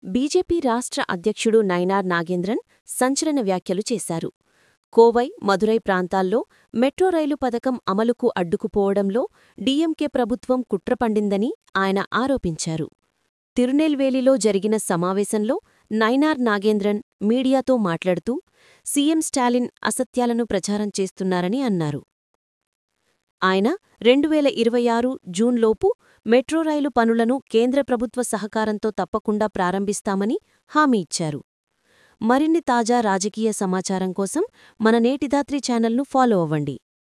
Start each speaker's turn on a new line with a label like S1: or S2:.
S1: BJP రాష్ట్ర అధ్యక్షుడు నైనార్ నాగేంద్రన్ సంచలన వ్యాఖ్యలు చేశారు కోవై మదురై ప్రాంతాల్లో మెట్రో రైలు పథకం అమలుకు అడ్డుకుపోవడంలో డీఎంకే ప్రభుత్వం కుట్ర పండిందని ఆయన ఆరోపించారు తిరునెల్వేలిలో జరిగిన సమావేశంలో నైనార్ నాగేంద్రన్ మీడియాతో మాట్లాడుతూ సీఎం స్టాలిన్ అసత్యాలను ప్రచారం చేస్తున్నారని అన్నారు ఆయన రెండువేల ఇరవై ఆరు జూన్లోపు మెట్రో రైలు పనులను కేంద్ర ప్రభుత్వ సహకారంతో తప్పకుండా ప్రారంభిస్తామని హామీ ఇచ్చారు మరిన్ని తాజా రాజకీయ సమాచారం కోసం మన నేటిదాత్రి ఛానల్ను ఫాలో అవ్వండి